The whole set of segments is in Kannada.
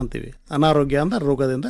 ಅಂತೀವಿ ಅನಾರೋಗ್ಯ ಅಂದ್ರೆ ರೋಗದಿಂದ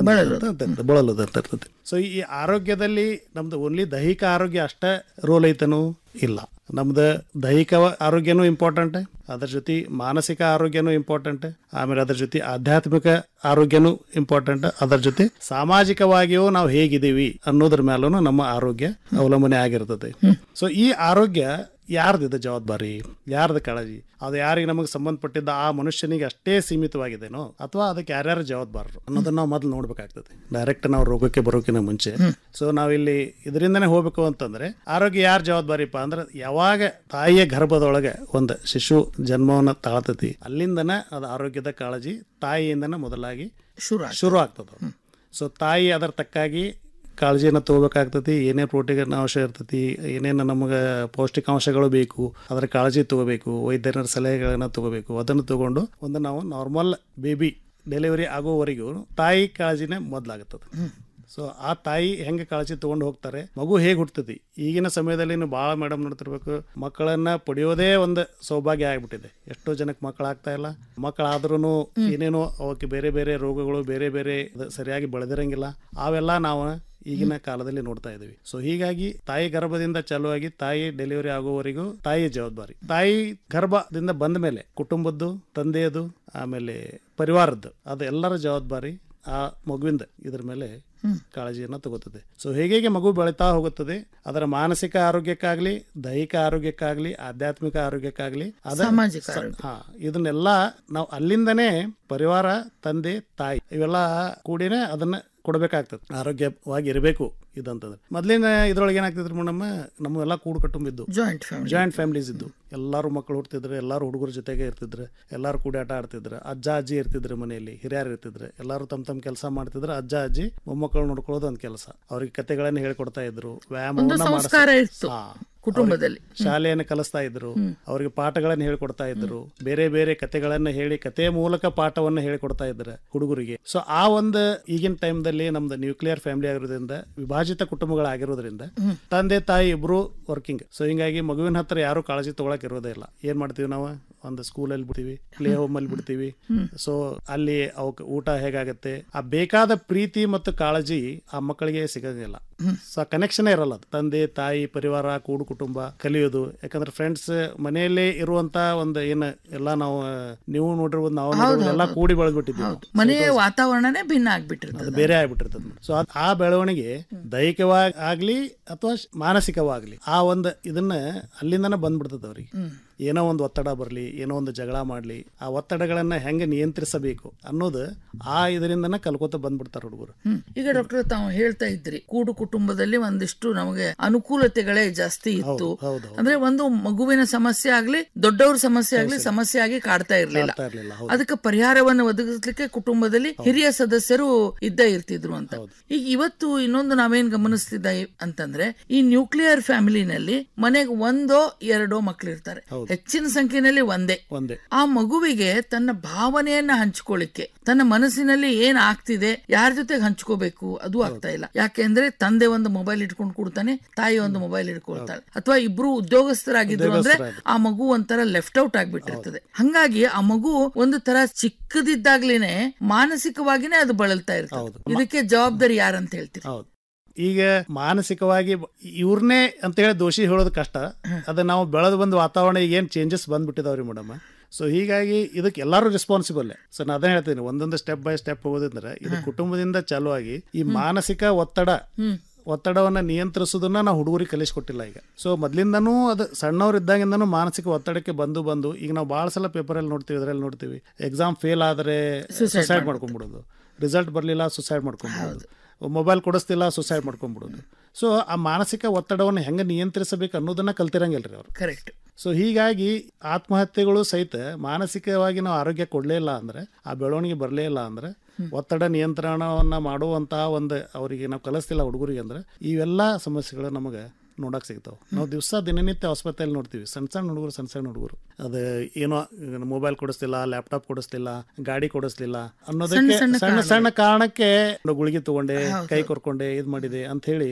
ಬಂದ ಬಳಲುದು ಅಂತ ಇರ್ತದೆ ಸೊ ಈ ಆರೋಗ್ಯದಲ್ಲಿ ನಮ್ದು ಓನ್ಲಿ ದೈಹಿಕ ಆರೋಗ್ಯ ಅಷ್ಟೇ ರೋಲ್ ಐತನು ಇಲ್ಲ ನಮ್ದು ದೈಹಿಕ ಆರೋಗ್ಯನೂ ಇಂಪಾರ್ಟೆಂಟ್ ಅದ್ರ ಜೊತೆ ಮಾನಸಿಕ ಆರೋಗ್ಯನೂ ಇಂಪಾರ್ಟೆಂಟ್ ಆಮೇಲೆ ಅದ್ರ ಜೊತೆ ಆಧ್ಯಾತ್ಮಿಕ ಆರೋಗ್ಯನೂ ಇಂಪಾರ್ಟೆಂಟ್ ಅದ್ರ ಜೊತೆ ಸಾಮಾಜಿಕವಾಗಿಯೂ ನಾವು ಹೇಗಿದ್ದೀವಿ ಅನ್ನೋದ್ರ ಮೇಲೂ ನಮ್ಮ ಆರೋಗ್ಯ ಅವಲಂಬನೆ ಆಗಿರ್ತದೆ ಸೊ ಈ ಆರೋಗ್ಯ ಯಾರ್ದಿದೆ ಜವಾಬ್ದಾರಿ ಯಾರ್ದು ಕಾಳಜಿ ಅದು ಯಾರಿಗೆ ನಮಗೆ ಸಂಬಂಧಪಟ್ಟಿದ್ದ ಆ ಮನುಷ್ಯನಿಗೆ ಅಷ್ಟೇ ಸೀಮಿತವಾಗಿದೆನೋ ಅಥವಾ ಅದಕ್ಕೆ ಯಾರ್ಯಾರು ಜವಾಬ್ದಾರರು ಅನ್ನೋದನ್ನ ನಾವು ಮೊದಲು ನೋಡ್ಬೇಕಾಗ್ತದೆ ಡೈರೆಕ್ಟ್ ನಾವು ರೋಗಕ್ಕೆ ಬರೋಕಿನ ಮುಂಚೆ ಸೊ ನಾವಿಲ್ಲಿ ಇದರಿಂದನೇ ಹೋಗ್ಬೇಕು ಅಂತಂದ್ರೆ ಆರೋಗ್ಯ ಯಾರ ಜವಾಬ್ದಾರಿಪ್ಪ ಅಂದ್ರೆ ಯಾವಾಗ ತಾಯಿಯ ಗರ್ಭದೊಳಗೆ ಒಂದು ಶಿಶು ಜನ್ಮವನ್ನ ತಾಳ್ತತಿ ಅಲ್ಲಿಂದನೇ ಅದು ಆರೋಗ್ಯದ ಕಾಳಜಿ ತಾಯಿಯಿಂದನೇ ಮೊದಲಾಗಿ ಶುರು ಶುರು ಆಗ್ತದ ಸೊ ತಾಯಿ ಅದರ ತಕ್ಕಾಗಿ ಕಾಳಜಿಯನ್ನು ತಗೋಬೇಕಾಗ್ತತಿ ಏನೇ ಪ್ರೋಟೀನ್ ಅಂಶ ಇರ್ತೈತಿ ಏನೇನು ನಮಗೆ ಪೌಷ್ಟಿಕಾಂಶಗಳು ಬೇಕು ಅದರ ಕಾಳಜಿ ತಗೋಬೇಕು ವೈದ್ಯರ ಸಲಹೆಗಳನ್ನು ತಗೋಬೇಕು ಅದನ್ನು ತಗೊಂಡು ಒಂದು ನಾವು ನಾರ್ಮಲ್ ಬೇಬಿ ಡೆಲಿವರಿ ಆಗೋವರೆಗೂ ತಾಯಿ ಕಾಳಜಿನೇ ಮೊದಲಾಗುತ್ತದೆ ಸೊ ಆ ತಾಯಿ ಹೆಂಗೆ ಕಾಳಜಿ ತಗೊಂಡು ಹೋಗ್ತಾರೆ ಮಗು ಹೇಗೆ ಹುಡ್ತತಿ ಈಗಿನ ಸಮಯದಲ್ಲಿ ನೀವು ಭಾಳ ಮೇಡಮ್ ನೋಡ್ತಿರ್ಬೇಕು ಮಕ್ಕಳನ್ನ ಪಡೆಯೋದೇ ಒಂದು ಸೌಭಾಗ್ಯ ಆಗ್ಬಿಟ್ಟಿದೆ ಎಷ್ಟೋ ಜನಕ್ಕೆ ಮಕ್ಕಳಾಗ್ತಾ ಇಲ್ಲ ಮಕ್ಕಳಾದ್ರೂ ಏನೇನೋ ಅವಕ್ಕೆ ಬೇರೆ ಬೇರೆ ರೋಗಗಳು ಬೇರೆ ಬೇರೆ ಅದು ಸರಿಯಾಗಿ ಬೆಳೆದಿರಂಗಿಲ್ಲ ಅವೆಲ್ಲ ನಾವು ಈಗಿನ ಕಾಲದಲ್ಲಿ ನೋಡ್ತಾ ಇದೀವಿ ಸೊ ಹೀಗಾಗಿ ತಾಯಿ ಗರ್ಭದಿಂದ ಚಾಲುವಾಗಿ ತಾಯಿ ಡೆಲಿವರಿ ಆಗೋವರೆಗೂ ತಾಯಿ ಜವಾಬ್ದಾರಿ ತಾಯಿ ಗರ್ಭದಿಂದ ಬಂದ ಮೇಲೆ ಕುಟುಂಬದ್ದು ತಂದೆಯದು ಆಮೇಲೆ ಪರಿವಾರದ್ದು ಅದು ಎಲ್ಲರ ಜವಾಬ್ದಾರಿ ಆ ಮಗುವಿಂದ ಇದ್ರ ಮೇಲೆ ಕಾಳಜಿಯನ್ನು ತಗೋತದೆ ಸೊ ಹೇಗೆ ಮಗು ಬೆಳೀತಾ ಹೋಗುತ್ತದೆ ಅದರ ಮಾನಸಿಕ ಆರೋಗ್ಯಕ್ಕಾಗ್ಲಿ ದೈಹಿಕ ಆರೋಗ್ಯಕ್ಕಾಗ್ಲಿ ಆಧ್ಯಾತ್ಮಿಕ ಆರೋಗ್ಯಕ್ಕಾಗ್ಲಿ ಅದ ಸಾಮಾಜಿಕ ಸ- ಹಾ ಇದನ್ನೆಲ್ಲ ನಾವು ಅಲ್ಲಿಂದನೇ ಪರಿವಾರ ತಂದೆ ತಾಯಿ ಇವೆಲ್ಲ ಕೂಡಿನೇ ಅದನ್ನ ಕೊಡಬೇಕಾಗ್ತದೆ ಆರೋಗ್ಯವಾಗಿ ಇರಬೇಕು ಇದಂತಂದ್ರೆ ಮೊದ್ಲಿನ ಇದ್ರೊಳಗೆ ಏನಾಗ್ತಿದ್ರು ಮೇಡಮ್ ನಮ್ಮೆಲ್ಲ ಕೂಡು ಕುಟುಂಬ ಜಾಯಿಂಟ್ ಫ್ಯಾಮಿಲಿ ಜಾಯಿಂಟ್ ಫ್ಯಾಮಿಲೀಸ್ ಇದ್ದು ಎಲ್ಲರೂ ಮಕ್ಕಳು ಹುಡ್ತಿದ್ರು ಎಲ್ಲರೂ ಹುಡುಗರ ಜೊತೆಗೆ ಇರ್ತಿದ್ರು ಎಲ್ಲರೂ ಕೂಡಿ ಆಟ ಆಡ್ತಿದ್ರು ಅಜ್ಜ ಅಜ್ಜಿ ಇರ್ತಿದ್ರು ಮನೆಯಲ್ಲಿ ಹಿರಿಯರು ಇರ್ತಿದ್ರು ಎಲ್ಲರೂ ತಮ್ಮ ತಮ್ಮ ಕೆಲಸ ಮಾಡ್ತಿದ್ರು ಅಜ್ಜ ಅಜ್ಜಿ ಮೊಮ್ಮಕ್ಕಳು ನೋಡ್ಕೊಳ್ಳೋದು ಒಂದು ಕೆಲಸ ಅವ್ರಿಗೆ ಕತೆಗಳನ್ನು ಹೇಳ್ಕೊಡ್ತಾ ಇದ್ರು ವ್ಯಾಯಾಮವನ್ನ ಸಂಸ್ಕಾರ ಮಾಡಿಸ್ತಾ- ಇತ್ತು ಹಾ. ಕುಟುಂಬದಲ್ಲಿ ಶಾಲೆಯನ್ನು ಕಲಿಸ್ತಾ ಇದ್ರು ಅವರಿಗೆ ಪಾಠಗಳನ್ನು ಹೇಳ್ಕೊಡ್ತಾ ಇದ್ರು ಬೇರೆ ಬೇರೆ ಕತೆಗಳನ್ನ ಹೇಳಿ ಕತೆ ಮೂಲಕ ಪಾಠವನ್ನ ಹೇಳಿಕೊಡ್ತಾ ಇದ್ರು ಹುಡುಗರಿಗೆ ಸೊ ಆ ಒಂದು ಈಗಿನ ಟೈಮ್ದಲ್ಲಿ ನಮ್ದು ನ್ಯೂಕ್ಲಿಯರ್ ಫ್ಯಾಮಿಲಿ ಆಗಿರೋದ್ರಿಂದ ವಿಭಾಜಿತ ಕುಟುಂಬಗಳಾಗಿರೋದ್ರಿಂದ ತಂದೆ ತಾಯಿ ಇಬ್ರು ವರ್ಕಿಂಗ್ ಸೊ ಹಿಂಗಾಗಿ ಮಗುವಿನ ಹತ್ರ ಯಾರು ಕಾಳಜಿ ತಗೊಳಕ್ ಇರೋದೇ ಇಲ್ಲ ಏನ್ ಮಾಡ್ತೀವಿ ನಾವು ಒಂದು ಸ್ಕೂಲಲ್ಲಿ ಬಿಡ್ತೀವಿ ಪ್ಲೇ ಹೋಮ್ ಅಲ್ಲಿ ಬಿಡ್ತೀವಿ ಸೊ ಅಲ್ಲಿ ಅವಕ್ಕೆ ಊಟ ಹೇಗಾಗತ್ತೆ ಆ ಬೇಕಾದ ಪ್ರೀತಿ ಮತ್ತು ಕಾಳಜಿ ಆ ಮಕ್ಕಳಿಗೆ ಸಿಗಂಗಿಲ್ಲ ಸೊ ಕನೆಕ್ಷನ್ ಇರಲ್ಲ ಅದು ತಂದೆ ತಾಯಿ ಪರಿವಾರ ಕೂಡು ಕುಟುಂಬ ಕಲಿಯೋದು ಯಾಕಂದ್ರೆ ಫ್ರೆಂಡ್ಸ್ ಮನೆಯಲ್ಲೇ ಇರುವಂತ ಒಂದು ಏನ್ ಎಲ್ಲ ನಾವು ನೀವು ನೋಡಿರ್ಬೋದು ನಾವು ನೋಡಿರ್ಬೋದು, ಎಲ್ಲ ಕೂಡಿ ಬೆಳೆದ್ಬಿಟ್ಟಿದ್ದೀವಿ ಮನೆಯ ವಾತಾವರಣನೇ ಭಿನ್ನ ಆಗ್ಬಿಟ್ಟಿರ್ತದೆ ಅದು ಬೇರೆ ಆಗ್ಬಿಟ್ಟಿರ್ತದೆ ಸೊ ಅದ್- ಆ ಬೆಳವಣಿಗೆ ದೈಹಿಕವಾಗಿ ಆಗ್ಲಿ ಅಥವಾ ಶ- ಮಾನಸಿಕವಾಗ್ಲಿ ಆ ಒಂದು ಇದನ್ನ ಅಲ್ಲಿಂದನೇ ಬಂದ್ಬಿಡ್ತದೆ ಅವ್ರಿಗೆ ಏನೋ ಒಂದು ಒತ್ತಡ ಬರಲಿ ಏನೋ ಒಂದು ಜಗಳ ಮಾಡಲಿ ಆ ಒತ್ತಡಗಳನ್ನ ಹೆಂಗೆ ನಿಯಂತ್ರಿಸಬೇಕು ಅನ್ನೋದು ಆ ಇದರಿಂದನೇ ಕಲ್ಕೋತ ಬಂದ್ಬಿಡ್ತಾರೆ ಹುಡುಗರು ಹ್ಮ್. ಈಗ ಡಾಕ್ಟರ್ ತಾವು ಹೇಳ್ತಾ ಇದ್ರಿ ಕೂಡು ಕುಟುಂಬದಲ್ಲಿ ಒಂದಿಷ್ಟು ನಮಗೆ ಅನುಕೂಲತೆಗಳೇ ಜಾಸ್ತಿ ಇತ್ತು ಹೌದು ಅಂದ್ರೆ ಒಂದು ಮಗುವಿನ ಸಮಸ್ಯೆ ಆಗ್ಲಿ ದೊಡ್ಡವ್ರ ಸಮಸ್ಯೆ ಆಗ್ಲಿ ಸಮಸ್ಯೆ ಆಗಿ ಕಾಡ್ತಾ ಇರ್ಲಿಲ್ಲ ಆಗ್ತಾ ಇರ್ಲಿಲ್ಲ ಹೌದು ಅದಕ್ಕೆ ಪರಿಹಾರವನ್ನು ಒದಗಿಸ್ಲಿಕ್ಕೆ ಕುಟುಂಬದಲ್ಲಿ ಹಿರಿಯ ಸದಸ್ಯರು ಇದ್ದೇ ಇರ್ತಿದ್ರು ಅಂತ ಈಗ ಇವತ್ತು ಇನ್ನೊಂದು ನಾವೇನ್ ಗಮನಿಸ್ತಿದ್ದ ಅಂತಂದ್ರೆ ಈ ನ್ಯೂಕ್ಲಿಯರ್ ಫ್ಯಾಮಿಲಿನಲ್ಲಿ ಮನೆಗೆ ಒಂದೋ ಎರಡೋ ಮಕ್ಳು ಇರ್ತಾರೆ ಹೆಚ್ಚಿನ ಸಂಖ್ಯೆನಲ್ಲಿ ಒಂದೇ ಒಂದೇ ಆ ಮಗುವಿಗೆ ತನ್ನ ಭಾವನೆಯನ್ನ ಹಂಚ್ಕೊಳ್ಳಿಕ್ಕೆ ತನ್ನ ಮನಸ್ಸಿನಲ್ಲಿ ಏನ್ ಆಗ್ತಿದೆ ಯಾರ ಜೊತೆಗೆ ಹಂಚ್ಕೋಬೇಕು ಅದು ಆಗ್ತಾ ಇಲ್ಲ ಯಾಕೆಂದ್ರೆ ತಂದೆ ಒಂದು ಮೊಬೈಲ್ ಇಟ್ಕೊಂಡು ಕೊಡ್ತಾನೆ ತಾಯಿ ಒಂದು ಮೊಬೈಲ್ ಇಟ್ಕೊಳ್ತಾಳೆ ಅಥವಾ ಇಬ್ರು ಉದ್ಯೋಗಸ್ಥರಾಗಿದ್ರು ಅಂದ್ರೆ ಆ ಮಗು ಒಂಥರ ಲೆಫ್ಟ್ ಔಟ್ ಆಗ್ಬಿಟ್ಟಿರ್ತದೆ ಹಂಗಾಗಿ ಆ ಮಗು ಒಂದು ತರ ಚಿಕ್ಕದಿದ್ದಾಗ್ಲೇನೆ ಮಾನಸಿಕವಾಗಿನೇ ಅದು ಬಳಲ್ತಾ ಇರ್ತದೆ ಇದಕ್ಕೆ ಜವಾಬ್ದಾರಿ ಯಾರಂತ ಹೇಳ್ತೀರಿ ಹೌದು ಈಗ ಮಾನಸಿಕವಾಗಿ ಇವ್ರನ್ನೇ ಅಂತೇಳಿ ದೋಷಿ ಹೇಳೋದು ಕಷ್ಟ ಅದು ನಾವು ಬೆಳೆದು ಬಂದ ವಾತಾವರಣ ಈಗ ಏನು ಚೇಂಜಸ್ ಬಂದ್ಬಿಟ್ಟಿದಾವ್ರಿ ಮೇಡಮ್ ಸೊ ಹೀಗಾಗಿ ಇದಕ್ಕೆ ಎಲ್ಲರೂ ರೆಸ್ಪಾನ್ಸಿಬಲ್ ಸೊ ನಾನು ಅದನ್ನ ಹೇಳ್ತೀನಿ ಒಂದೊಂದು ಸ್ಟೆಪ್ ಬೈ ಸ್ಟೆಪ್ ಹೋಗೋದಂದ್ರೆ ಇದು ಕುಟುಂಬದಿಂದ ಚಾಲುವಾಗಿ ಈ ಮಾನಸಿಕ ಒತ್ತಡ ಒತ್ತಡವನ್ನ ನಿಯಂತ್ರಿಸೋದನ್ನ ನಾವು ಹುಡುಗರಿಗೆ ಕಲಿಸ್ಕೊಟ್ಟಿಲ್ಲ ಈಗ ಸೊ ಮೊದ್ಲಿಂದನೂ ಅದು ಸಣ್ಣವ್ರು ಇದ್ದಾಗಿಂದನೂ ಮಾನಸಿಕ ಒತ್ತಡಕ್ಕೆ ಬಂದು ಬಂದು ಈಗ ನಾವು ಭಾಳ ಸಲ ಪೇಪರಲ್ಲಿ ನೋಡ್ತೀವಿ ಇದರಲ್ಲಿ ನೋಡ್ತೀವಿ ಎಕ್ಸಾಮ್ ಫೇಲ್ ಆದರೆ ಸುಸೈಡ್ ಮಾಡ್ಕೊಂಡ್ಬಿಡೋದು ರಿಸಲ್ಟ್ ಬರಲಿಲ್ಲ ಸುಸೈಡ್ ಮಾಡ್ಕೊಂಡ್ಬಿಡೋದು ಮೊಬೈಲ್ ಕೊಡಿಸ್ತಿಲ್ಲ ಸುಸೈಡ್ ಮಾಡ್ಕೊಂಡ್ಬಿಡೋದು ಸೊ ಆ ಮಾನಸಿಕ ಒತ್ತಡವನ್ನು ಹೆಂಗೆ ನಿಯಂತ್ರಿಸಬೇಕು ಅನ್ನೋದನ್ನ ಕಲ್ತಿರಂಗಿಲ್ಲ ರೀ ಅವ್ರು ಕರೆಕ್ಟ್ ಸೊ ಹೀಗಾಗಿ ಆತ್ಮಹತ್ಯೆಗಳು ಸಹಿತ ಮಾನಸಿಕವಾಗಿ ನಾವು ಆರೋಗ್ಯ ಕೊಡಲೇ ಇಲ್ಲ ಅಂದ್ರೆ ಆ ಬೆಳವಣಿಗೆ ಬರಲೇ ಇಲ್ಲ ಅಂದ್ರೆ ಒತ್ತಡ ನಿಯಂತ್ರಣವನ್ನ ಮಾಡುವಂತಹ ಒಂದು ಅವರಿಗೆ ನಾವು ಕಲಿಸ್ತಿಲ್ಲ ಹುಡುಗರಿಗೆ ಅಂದ್ರೆ ಇವೆಲ್ಲ ಸಮಸ್ಯೆಗಳು ನಮಗೆ ನೋಡಕ್ ಸಿಗ್ತಾವೆ ನಾವು ದಿವಸ ದಿನನಿತ್ಯ ಆಸ್ಪತ್ರೆಯಲ್ಲಿ ನೋಡ್ತೀವಿ ಸಣ್ಣ ಸಣ್ಣ ಹುಡುಗರು ಸಣ್ಣ ಸಣ್ಣ ಹುಡುಗರು ಅದು ಏನೋ ಮೊಬೈಲ್ ಕೊಡಿಸ್ತಿಲ್ಲ ಲ್ಯಾಪ್ಟಾಪ್ ಕೊಡಿಸ್ತಿಲ್ಲ ಗಾಡಿ ಕೊಡಿಸ್ಲಿಲ್ಲ ಅನ್ನೋದಕ್ಕೆ ಸಣ್ಣ ಸಣ್ಣ ಕಾರಣಕ್ಕೆ ಗುಳಿಗೆ ತಗೊಂಡೆ ಕೈ ಕೊರ್ಕೊಂಡೆ ಇದು ಮಾಡಿದೆ ಅಂತ ಹೇಳಿ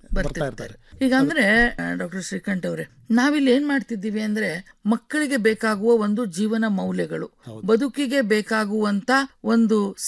ಬರ್ತಿರ್ತಾರೆ ಈಗ ಅಂದ್ರೆ ಡಾಕ್ಟರ್ ಶ್ರೀಕಂಠ್ ಅವರೇ ನಾವಿಲ್ಲಿ ಏನ್ ಮಾಡ್ತಿದ್ದೀವಿ ಅಂದ್ರೆ ಮಕ್ಕಳಿಗೆ ಬೇಕಾಗುವ ಒಂದು ಜೀವನ ಮೌಲ್ಯಗಳು ಬದುಕಿಗೆ ಬೇಕಾಗುವಂತ ಒಂದು